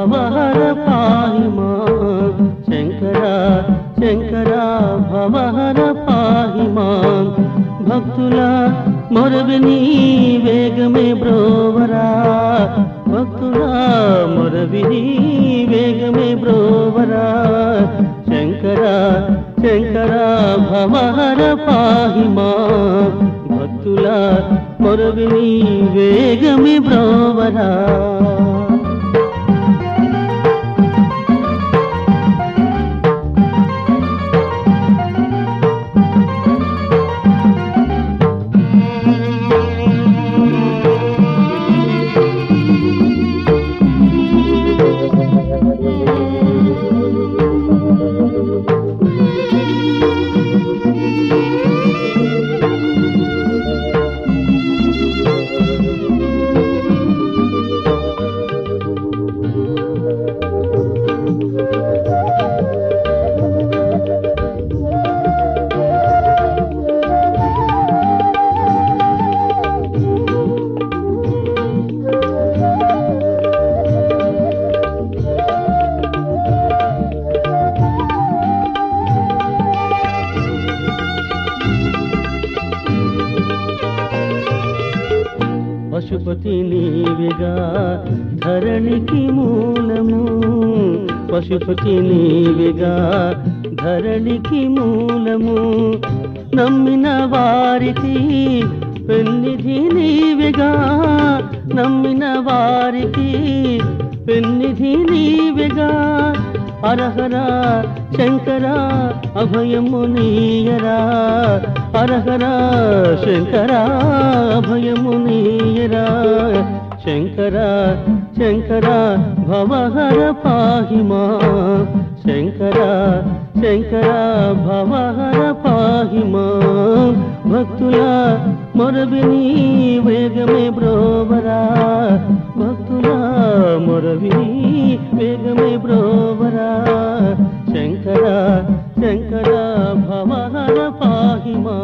భవహర పాహి మాం శంకర శంకర భవహర పాహి మాం భక్తుల మొరవిని వేగమే బ్రోవరా భక్తుల మొరవిని వేగమే బ్రోవరా శంకర శంకర భవహర పాహి మాం భక్తుల మొరవిని వేగమే బ్రోవరా పశుపతి నీవిగా ధరణికి మూలము పశుపతి నీవిగా ధరణికి మూలము నమ్మిన వారికి పెన్నిధి నీవిగా నమ్మిన వారికి పెన్నిధి నీవిగా అరహర శంకర అభయము నీయరా అరహర శంకర అభయము నీయరా శంకర శంకర భవహర పాహి మా శంకర శంకర భవహర పాహి మా భక్తుల మొరవిని వేగమే బ్రోవరా భక్తుల మొరవిని వేగమే బ్రోవరా శంకర శంకర భవహర పాహి మా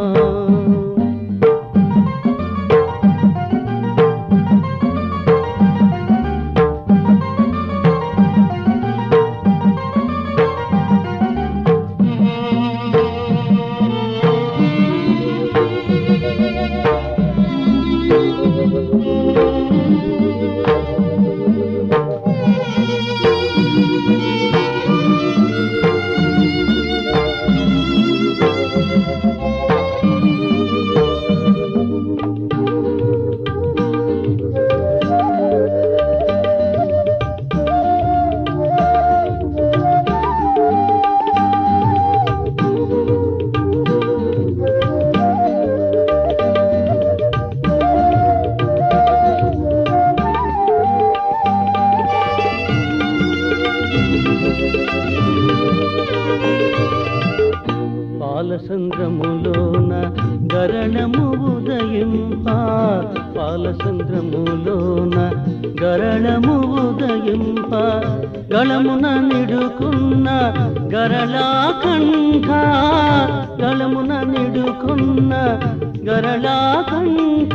పాలసంద్రములోన గరణము ఉదయింప పాలసంద్రములోన గరణము ఉదయింప గళమున నిడుకున్న గరళాకంఠ గళమున నిడుకున్న గరళాకంఠ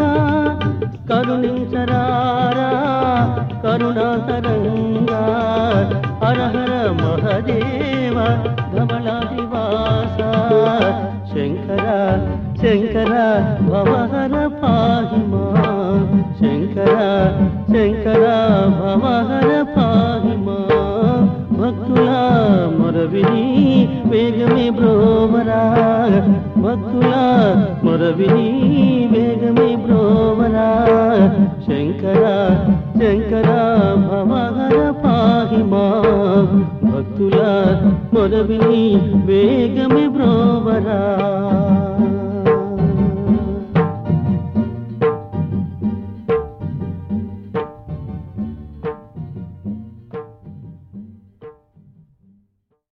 కరుణించరారా కరుణాతరంగా హరహర మహదేవ ధవళాదివాస శంకర శంకర భవహర పాహి మా శంకర శంకర భవహర పాహి మా భక్తుల మొరవిని వేగమే బ్రోవరా భక్తుల మొరవిని వేగమే బ్రోవరా శంకర శంకర భవహర పాహి మా భక్తుల మొరవిని వేగమే బ్రోవరా